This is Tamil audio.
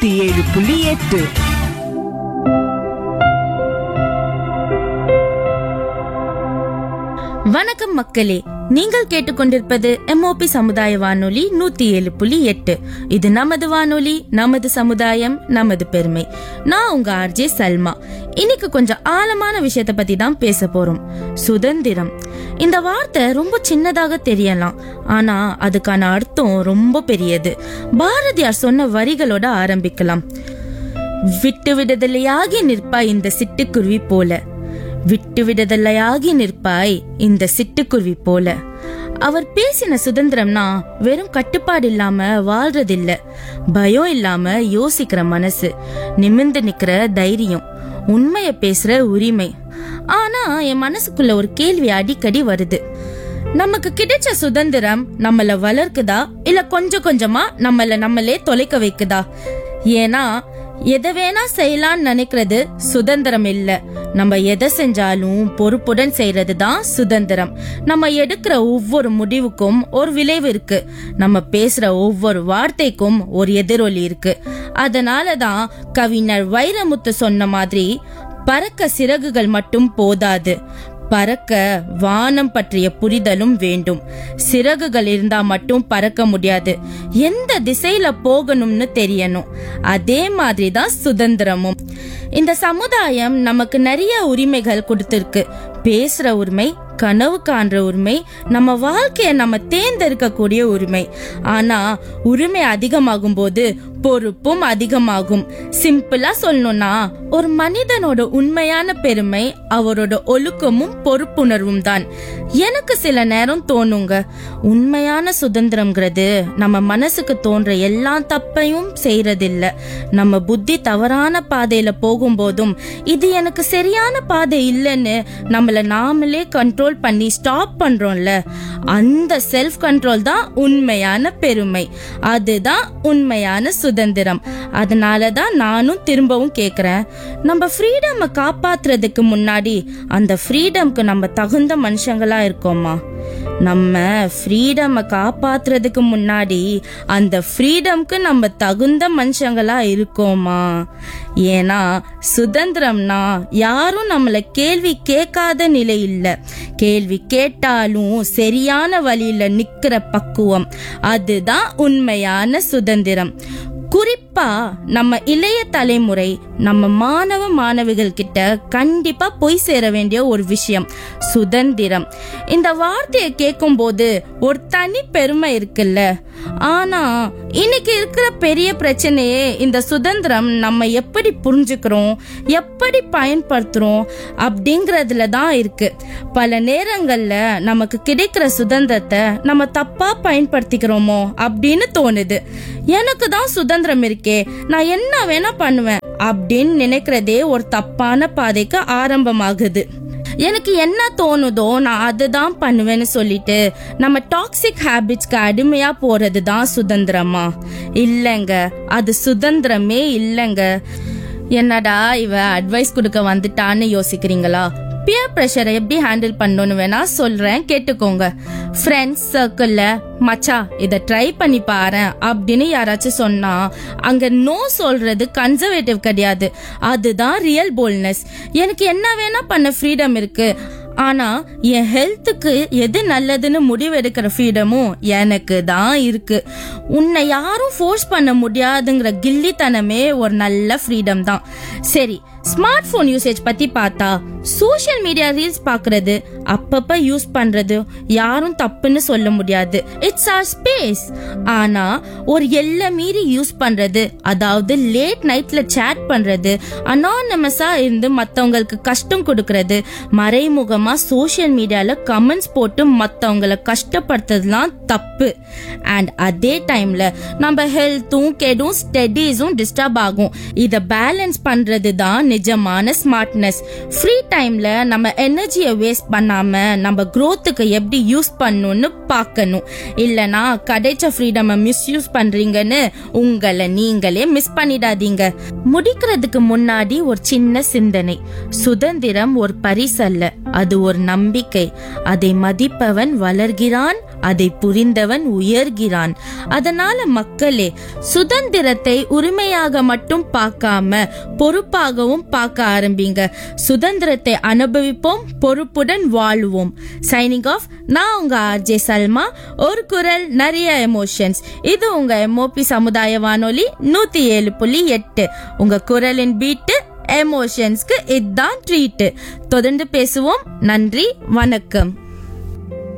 நூத்தி ஏழு புள்ளி எட்டு வணக்கம் மக்களே நீங்கள் கேட்டுக்கொண்டிருப்பது எம்ஓபி சமுதாய வானொலி நூத்தி ஏழு புள்ளி எட்டு இது நமது வானொலி நமது சமுதாயம் நமது பெருமை நான் உங்க ஆர்ஜே சல்மா இன்னைக்கு கொஞ்சம் ஆழமான விஷயத்த பத்தி தான் பேச போறோம் சுதந்திரம் இந்த வார்த்தை ரொம்ப சின்னதாக தெரியலாம் ஆனா அதுக்கான அர்த்தம் ரொம்ப பெரியது பாரதியார் சொன்ன வரிகளோட ஆரம்பிக்கலாம் விட்டு விடுதலையாகி நிற்பாய் இந்த சிட்டுக்குருவி போல விட்டு விடுதலையாகி நிற்பாய் இந்த சிட்டுக்குருவி போல அவர் பேசின சுதந்திரம்னா வெறும் கட்டுப்பாடு இல்லாம வாழ்றதில்ல பயம் இல்லாம யோசிக்கிற மனசு நிமிர்ந்து நிக்கிற தைரியம் உண்மைய பேசுற உரிமை ஆனா என் மனசுக்குள்ள ஒரு கேள்வி அடிக்கடி வருது நமக்கு கிடைச்ச சுதந்திரம் நம்மள வளர்க்குதா இல்ல கொஞ்சம் கொஞ்சமா நம்மள நம்மளே தொலைக்க வைக்குதா ஏன்னா எதை வேணா செய்யலாம்னு நினைக்கிறது சுதந்திரம் இல்ல நம்ம எதை செஞ்சாலும் பொறுப்புடன் செய்யறது தான் சுதந்திரம் நம்ம எடுக்கிற ஒவ்வொரு முடிவுக்கும் ஒரு விளைவு இருக்கு நம்ம பேசுற ஒவ்வொரு வார்த்தைக்கும் ஒரு எதிரொலி இருக்கு அதனால தான் கவிஞர் வைரமுத்து சொன்ன மாதிரி பறக்க சிறகுகள் மட்டும் போதாது பறக்க வானம் பற்றிய புரிதலும் வேண்டும் சிறகுகள் இருந்தா மட்டும் பறக்க முடியாது எந்த திசையில போகணும்னு தெரியணும் அதே மாதிரி தான் சுதந்திரமும் இந்த சமுதாயம் நமக்கு நிறைய உரிமைகள் கொடுத்திருக்கு பேசுற உரிமை கனவு காண்ற உரிமை நம்ம வாழ்க்கைய நம்ம தேர்ந்தெடுக்கக்கூடிய உரிமை ஆனா உரிமை அதிகமாகும் போது பொறுப்பும் அதிகமாகும் சிம்பிளா சொல்லணும்னா ஒரு மனிதனோட உண்மையான பெருமை அவரோட ஒழுக்கமும் பொறுப்புணர்வும் தான் எனக்கு சில நேரம் தோணுங்க உண்மையான சுதந்திரம்ங்கிறது நம்ம மனசுக்கு தோன்ற எல்லா தப்பையும் செய்யறதில்ல நம்ம புத்தி தவறான பாதையில போகும்போதும் இது எனக்கு சரியான பாதை இல்லைன்னு நம்மள நாமளே கண்ட்ரோல் பண்ணி ஸ்டாப் பண்றோம்ல அந்த செல்ஃப் கண்ட்ரோல் தான் உண்மையான பெருமை அதுதான் உண்மையான சுதந்திரம் அதனால தான் நானும் திரும்பவும் கேக்குறேன் நம்ம ஃப்ரீடமை காப்பாத்துறதுக்கு முன்னாடி அந்த ஃப்ரீடம்க்கு நம்ம தகுந்த மனுஷங்களா இருக்கோமா நம்ம ஃப்ரீடமை காப்பாத்துறதுக்கு முன்னாடி அந்த ஃப்ரீடம்க்கு நம்ம தகுந்த மனுஷங்களா இருக்கோமா ஏன்னா சுதந்திரம்னா யாரும் நம்மள கேள்வி கேட்காத நிலை இல்ல கேள்வி கேட்டாலும் சரியான வழியில நிக்கிற பக்குவம் அதுதான் உண்மையான சுதந்திரம் குறிப்பா நம்ம இளைய தலைமுறை நம்ம மாணவ மாணவிகள் கிட்ட கண்டிப்பா போய் சேர வேண்டிய ஒரு விஷயம் சுதந்திரம் இந்த வார்த்தையை கேட்கும்போது ஒரு தனி பெருமை இருக்குல்ல ஆனா இன்னைக்கு இருக்கிற பெரிய பிரச்சனையே இந்த சுதந்திரம் நம்ம எப்படி புரிஞ்சுக்கிறோம் எப்படி பயன்படுத்துறோம் அப்படிங்கறதுல தான் இருக்கு பல நேரங்கள்ல நமக்கு கிடைக்கிற சுதந்திரத்தை நம்ம தப்பா பயன்படுத்திக்கிறோமோ அப்படின்னு தோணுது எனக்கு தான் சுதந்திரம் இருக்கே நான் என்ன வேணா பண்ணுவேன் அப்படின்னு நினைக்கிறதே ஒரு தப்பான பாதைக்கு ஆரம்பமாகுது எனக்கு என்ன தோணுதோ நான் அதுதான் பண்ணுவேன்னு சொல்லிட்டு நம்ம டாக்ஸிக் ஹேபிட்ஸ்க்கு அடிமையா போறது தான் சுதந்திரமா இல்லைங்க அது சுதந்திரமே இல்லைங்க என்னடா இவ அட்வைஸ் கொடுக்க வந்துட்டான்னு யோசிக்கிறீங்களா பியர் ப்ரெஷரை எப்படி ஹேண்டில் பண்ணணும்னு வேணா சொல்றேன் கேட்டுக்கோங்க ஃப்ரெண்ட்ஸ் சர்க்கிள்ல மச்சா இத ட்ரை பண்ணி பாரு அப்படின்னு யாராச்சும் சொன்னா அங்க நோ சொல்றது கன்சர்வேட்டிவ் கிடையாது அதுதான் ரியல் போல்ட்னஸ் எனக்கு என்ன வேணா பண்ண ஃப்ரீடம் இருக்கு ஆனா என் ஹெல்த்துக்கு எது நல்லதுன்னு முடிவெடுக்கிற ஃப்ரீடமும் எனக்கு தான் இருக்கு உன்னை யாரும் ஃபோர்ஸ் பண்ண முடியாதுங்கிற கில்லித்தனமே ஒரு நல்ல ஃப்ரீடம் தான் சரி ஸ்மார்ட் போன் யூசேஜ் பத்தி பார்த்தா சோஷியல் மீடியா ரீல்ஸ் பாக்குறது அப்பப்ப யூஸ் பண்றது யாரும் தப்புன்னு சொல்ல முடியாது இட்ஸ் ஆர் ஸ்பேஸ் ஆனா ஒரு எல்லை மீறி யூஸ் பண்றது அதாவது லேட் நைட்ல சேட் பண்றது அனானமஸா இருந்து மத்தவங்களுக்கு கஷ்டம் கொடுக்கறது மறைமுகமா சோஷியல் மீடியால கமெண்ட்ஸ் போட்டு மத்தவங்களை கஷ்டப்படுத்துறதுலாம் தப்பு அண்ட் அதே டைம்ல நம்ம ஹெல்த்தும் கெடும் ஸ்டடீஸும் டிஸ்டர்ப் ஆகும் இத பேலன்ஸ் பண்றது தான் நிஜமான ஸ்மார்ட்னஸ் ஃப்ரீ டைம்ல நம்ம எனர்ஜியை வேஸ்ட் பண்ணாம நம்ம growthக்கு எப்படி யூஸ் பண்ணணும்னு பார்க்கணும் இல்லனா கிடைச்ச ஃப்ரீடமை மிஸ்யூஸ் பண்றீங்கன்னு உங்களை நீங்களே மிஸ் பண்ணிடாதீங்க முடிக்கிறதுக்கு முன்னாடி ஒரு சின்ன சிந்தனை சுதந்திரம் ஒரு பரிசல்ல அது ஒரு நம்பிக்கை அதை மதிப்பவன் வளர்கிறான் அதை புரிந்தவன் உயர்கிறான் அதனால மக்களே சுதந்திரத்தை உரிமையாக மட்டும் பார்க்காம பொறுப்பாகவும் பார்க்க ஆரம்பிங்க சுதந்திரத்தை அனுபவிப்போம் பொறுப்புடன் வாழ்வோம் சைனிங் ஆஃப் நான் உங்க ஆர்ஜே சல்மா ஒரு குரல் நிறைய எமோஷன்ஸ் இது உங்க எம்ஓபி சமுதாய வானொலி நூத்தி ஏழு புள்ளி எட்டு உங்க குரலின் பீட்டு எமோஷன்ஸ்க்கு இதுதான் ட்ரீட் தொடர்ந்து பேசுவோம் நன்றி வணக்கம்